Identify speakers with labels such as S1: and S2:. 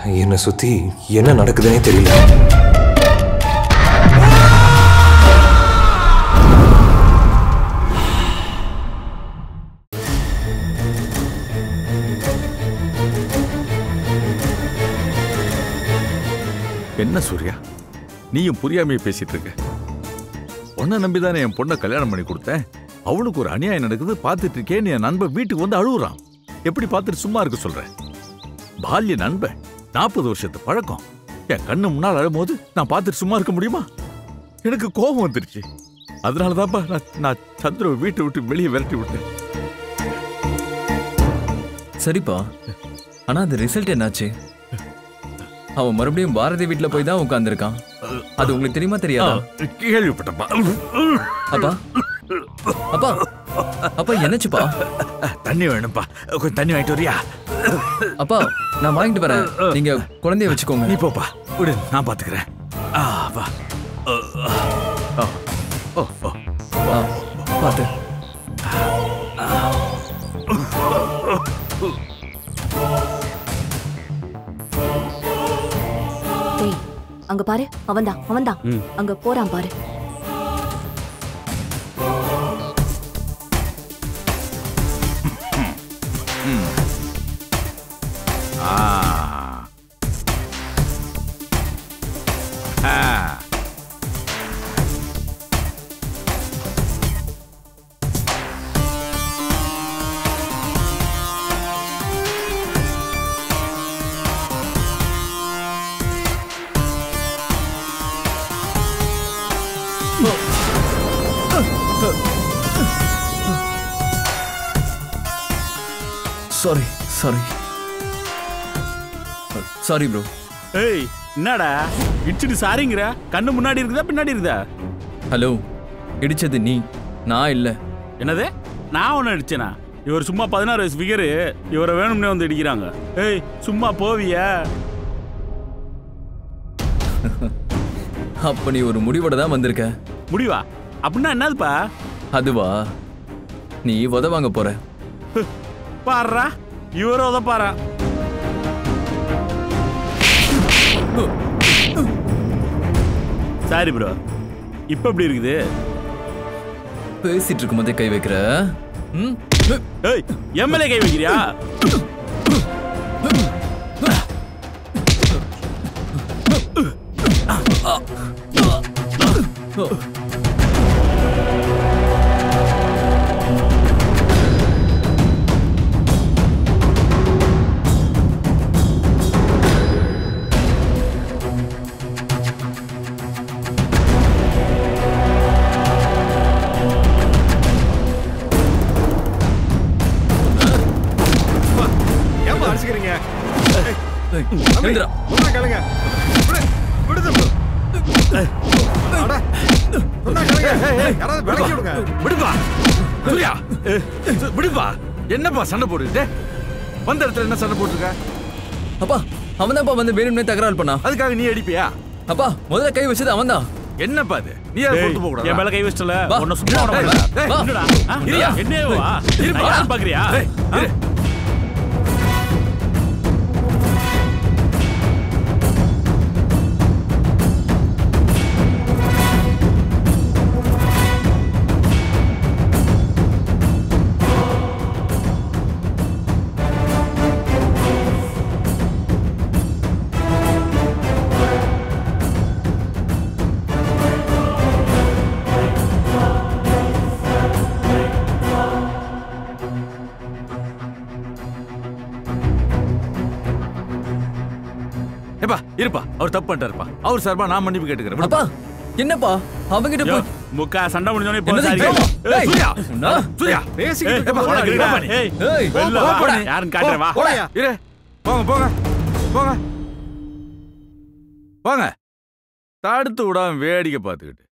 S1: என்னை சுத்தி என்ன நடக்குதுன்னே தெரியல
S2: என்ன சூர்யா நீயும் புரியாமையே பேசிட்டு இருக்க உன்னை நம்பிதானே என் பொண்ணை கல்யாணம் பண்ணி கொடுத்தேன் அவனுக்கு ஒரு அநியாயம் நடக்குது பார்த்துட்டு இருக்கேன் என் நண்பன் வீட்டுக்கு வந்து அழுகுறான் எப்படி பார்த்துட்டு சும்மா இருக்க சொல்ற பால்ய நண்பன் நாற்பது வருஷத்து பழக்கம் என் கண்ணு முன்னால் அழும்போது நான் பார்த்துட்டு சும்மா இருக்க முடியுமா எனக்கு கோபம் வந்துருச்சு அதனால தான்ப்பா நான் நான் சந்திரவை வீட்டை விட்டு வெளியே விரட்டி விட்டேன்
S3: சரிப்பா ஆனா அந்த ரிசல்ட் என்னாச்சு அவன் மறுபடியும் பாரதி வீட்ல போய் தான் உட்கார்ந்திருக்கான் அது உங்களுக்கு தெரியுமா தெரியாதா
S2: கேள்விப்பட்டப்பா
S3: அப்பா அப்பா அப்பா என்னச்சுப்பா
S2: தண்ணி வேணும்ப்பா கொஞ்சம் தண்ணி வாங்கிட்டு வரியா
S3: அப்பா நான் வாங்கிட்டு வரேன் நீங்க குழந்தைய வச்சுக்கோங்க
S2: நீ போப்பா விடு நான் பாத்துக்கிறேன் ஆ வா ஓ, ஓ, ஓ, ஓ.
S3: ஆ, பாத்து
S4: டேய் அங்க பாரு அவன்தான் அவன்தான் அங்க போறான் பாரு
S2: ஆ. ஆ.
S3: சாரி சாரி சாரி ப்ரோ
S5: ஏய் என்னடா இடிச்சிட்டு சாரிங்கிற கண்ணு முன்னாடி இருக்குதா பின்னாடி இருக்குதா
S3: ஹலோ இடிச்சது நீ நான் இல்ல
S5: என்னது நான் ஒன்று அடிச்சேனா இவர் சும்மா பதினாறு வயசு ஃபிகரு இவரை வேணும்னே வந்து இடிக்கிறாங்க ஏய் சும்மா போவியா
S3: அப்ப நீ ஒரு முடிவோட தான் வந்திருக்க
S5: முடிவா அப்படின்னா என்னதுப்பா
S3: அதுவா நீ உத வாங்க போற
S5: பாடுறா இவரை உதப்பாரா சாரி ப்ரோ இப்போ எப்படி இருக்குது
S3: பேசிட்டு இருக்கும் போதே கை வைக்கிற ம்?
S5: ஏய் எம்எல்ஏ கை வைக்கிறியா
S6: ஏன்பா அடிச்சுக்கிறீங்க
S3: ஏய், எழுந்துடா.
S6: சொன்னா கேளுங்க விடு, விடுது அட, சொன்னா கேளுங்க யாராவது விலக்கி விடுங்க
S2: விடுப்பா சூர்யா சு- விடுப்பா என்னப்பா சண்டை போட்டுக்கிட்டு வந்த இடத்துல என்ன சண்டை போட்டுருக்க
S3: அப்பா அவன்தான்ப்பா வந்து வேணும்னே தகராறு பண்ணா
S2: அதுக்காக நீ அடிப்பியா
S3: அப்பா முதல்ல கை வச்சது அவன்தான்
S2: என்னப்பா இது நீ அதை
S5: ஏய்,
S2: பொறுத்து போக
S5: என்
S2: கூடாதா?
S5: மேல கை வச்சிட்டல
S3: வா.
S5: உன்னை சும்மா விட
S2: ஏய்,
S5: மாட்டேன்.
S2: ஏய்,
S3: வா.
S5: என்னடா ஆ?
S2: இரியா.
S5: என்னே வா
S2: இருப்பா.
S5: நான் யாருன்னு பாக்குறியா
S2: ஏய், இரு. ஏப்பா இருப்பா அவர் தப்பு பண்ணிட்டாருப்பா அவர் சார்பா நான் மன்னிப்பு கேட்டுக்கிறேன் விடுப்பா.
S3: அப்பா என்னப்பா அவங்கிட்ட
S5: யோ,
S3: போய்
S5: முக்கா சண்டை முடிஞ்சோனே இப்போ
S3: என்னது
S5: சாரி
S3: இது?
S5: கேளு.
S3: ஏய்,
S2: சூர்யா
S3: உன்னா?
S2: சூர்யா
S6: பேசிக்கிட்டு
S5: ஏய்,
S6: இருக்கப்ப
S5: உனக்கு
S6: போடா,
S5: இருக்கா?
S6: நீ.
S5: ஏய்,
S3: ஏய்,
S5: வெளில
S2: போ,
S5: வா.
S2: போடா.
S5: யாருன்னு காட்டுறேன் வா
S6: போடாயா.
S2: இரு போங்க போங்க போங்க வாங்க தடுத்து விடாம வேடிக்கை பார்த்துக்கிட்டு